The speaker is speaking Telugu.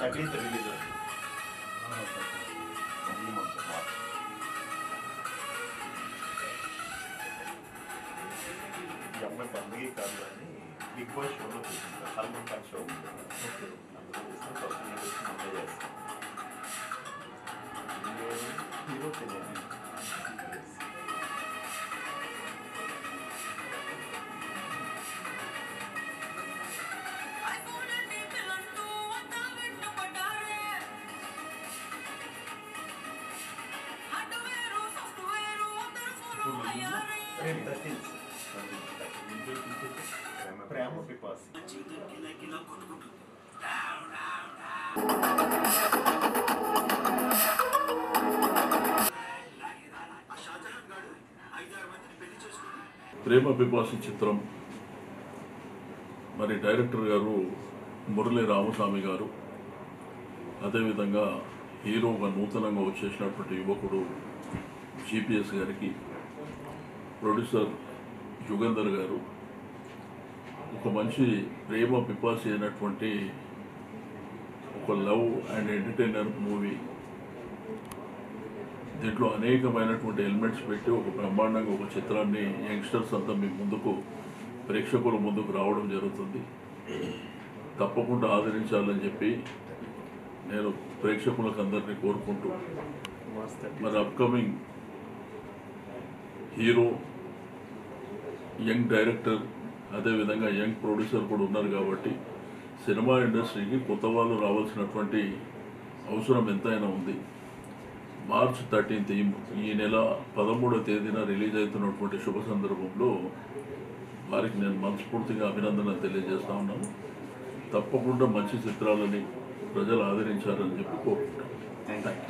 థర్టీన్త్ రిలీజ్ ఈ మంత్ మార్చ్ ఈ అమ్మాయి పండుగ కాదు అని బిగ్ బాస్ షోలో చూసింది సల్మాన్ ఖాన్ షో ఉంది అందులో చేస్తాం పర్సనల్ వచ్చి మమ్మీ చేస్తాం హీరో తెలియదు థర్టీన్త్ ప్రేమ పిపాసి ప్రేమ పిపాసి చిత్రం మరి డైరెక్టర్ గారు మురళీ రామస్వామి గారు అదేవిధంగా హీరోగా నూతనంగా వచ్చేసినటువంటి యువకుడు జీపీఎస్ గారికి ప్రొడ్యూసర్ యుగంధర్ గారు ఒక మంచి ప్రేమ పిపాసి అయినటువంటి ఒక లవ్ అండ్ ఎంటర్టైనర్ మూవీ దీంట్లో అనేకమైనటువంటి ఎలిమెంట్స్ పెట్టి ఒక బ్రహ్మాండంగా ఒక చిత్రాన్ని యంగ్స్టర్స్ అంతా మీ ముందుకు ప్రేక్షకుల ముందుకు రావడం జరుగుతుంది తప్పకుండా ఆదరించాలని చెప్పి నేను ప్రేక్షకులకు అందరినీ కోరుకుంటూ మరి అప్కమింగ్ హీరో యంగ్ డైరెక్టర్ అదేవిధంగా యంగ్ ప్రొడ్యూసర్ కూడా ఉన్నారు కాబట్టి సినిమా ఇండస్ట్రీకి కొత్త వాళ్ళు రావాల్సినటువంటి అవసరం ఎంతైనా ఉంది మార్చ్ థర్టీన్త్ ఈ ఈ నెల పదమూడవ తేదీన రిలీజ్ అవుతున్నటువంటి శుభ సందర్భంలో వారికి నేను మనస్ఫూర్తిగా అభినందనలు తెలియజేస్తా ఉన్నాను తప్పకుండా మంచి చిత్రాలని ప్రజలు ఆదరించాలని చెప్పి కోరుకుంటాను థ్యాంక్ యూ